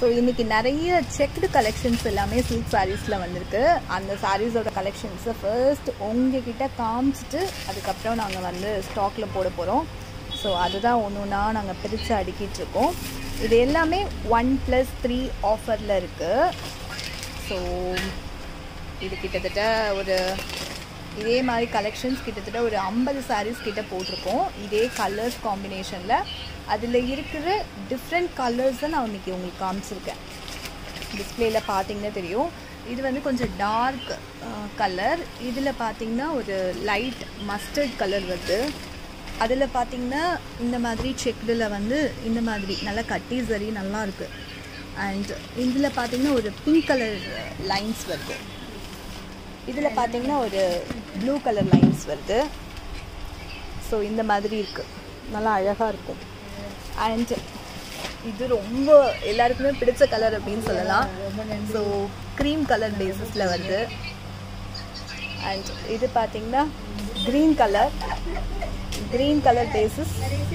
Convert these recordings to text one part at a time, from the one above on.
so இன்னைக்கு நிறைய checked collections எல்லாமே சில்க் சாரீஸில் வந்திருக்கு அந்த சாரீஸோட கலெக்ஷன்ஸை ஃபர்ஸ்ட் உங்ககிட்ட காமிச்சிட்டு அதுக்கப்புறம் நாங்கள் வந்து ஸ்டாக்கில் போட போகிறோம் ஸோ அதுதான் ஒன்று ஒன்றா நாங்கள் பிரித்து அடுக்கிட்டு இருக்கோம் இது எல்லாமே ஒன் ப்ளஸ் த்ரீ ஆஃபரில் இருக்குது ஸோ இது கிட்டத்தட்ட ஒரு இதே மாதிரி கலெக்ஷன்ஸ் கிட்டத்தட்ட ஒரு ஐம்பது சாரீஸ் கிட்ட போட்டிருக்கோம் இதே கலர்ஸ் காம்பினேஷனில் அதில் இருக்கிற டிஃப்ரெண்ட் கலர்ஸை நான் இன்னைக்கு உங்களுக்கு காமிச்சிருக்கேன் டிஸ்பிளேயில் பார்த்தீங்கன்னா தெரியும் இது வந்து கொஞ்சம் டார்க் கலர் இதில் பார்த்தீங்கன்னா ஒரு லைட் மஸ்டர்ட் கலர் வருது அதில் பார்த்தீங்கன்னா இந்த மாதிரி செக்டில் வந்து இந்த மாதிரி நல்லா கட்டி சரி நல்லா இருக்கு அண்ட் இதில் பார்த்தீங்கன்னா ஒரு பிங்க் கலர் லைன்ஸ் வருது இதில் பார்த்தீங்கன்னா ஒரு ப்ளூ கலர் லைன்ஸ் வருது ஸோ இந்த மாதிரி இருக்குது நல்லா அழகாக இருக்கும் அண்ட் இது ரொம்ப எல்லாருக்குமே பிடிச்ச கலர் அப்படின்னு சொல்லலாம் ஸோ க்ரீம் கலர் பேசிஸில் வருது அண்ட் இது பார்த்தீங்கன்னா green colour green colour basis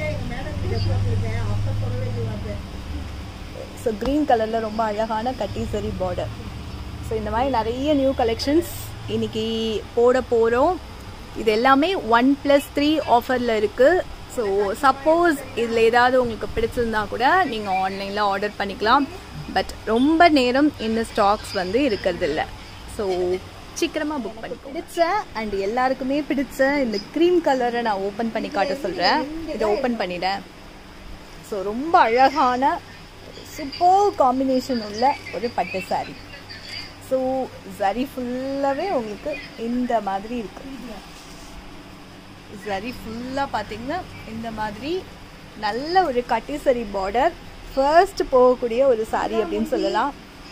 so green கலரில் ரொம்ப அழகான கட்டி சரி பார்டர் ஸோ இந்த மாதிரி நிறைய நியூ கலெக்ஷன்ஸ் இன்னைக்கு போட போகிறோம் இது எல்லாமே ஒன் ப்ளஸ் த்ரீ ஆஃபரில் இருக்குது ஸோ சப்போஸ் இதில் ஏதாவது உங்களுக்கு பிடிச்சிருந்தா கூட நீங்கள் ஆன்லைனில் ஆர்டர் பண்ணிக்கலாம் பட் ரொம்ப நேரம் இந்த ஸ்டாக்ஸ் வந்து இருக்கிறது இல்லை ஸோ சீக்கிரமாக புக் பண்ணி பிடிச்ச அண்ட் எல்லாருக்குமே பிடிச்ச இந்த க்ரீம் கலரை நான் ஓப்பன் பண்ணி காட்ட சொல்கிறேன் இதை ஓப்பன் பண்ணிட்டேன் ஸோ ரொம்ப அழகான சூப்பர் காம்பினேஷன் உள்ள ஒரு பட்டு சாரீ ஸோ சரி ஃபுல்லாகவே உங்களுக்கு இந்த மாதிரி இருக்கு சரி ஃபுல்லாக பார்த்தீங்கன்னா இந்த மாதிரி நல்ல ஒரு கட்டி சரி பார்டர் ஃபர்ஸ்ட் போகக்கூடிய ஒரு சாரீ அப்படின்னு சொல்லலாம்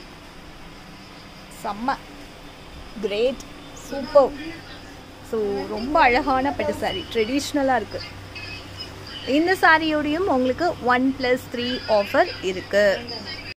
செம்ம கிரேட் சூப்பர் ஸோ ரொம்ப அழகான பட்டு சாரீ ட்ரெடிஷ்னலாக இருக்குது இந்த சாரியோடையும் உங்களுக்கு ஒன் ப்ளஸ் த்ரீ ஆஃபர் இருக்குது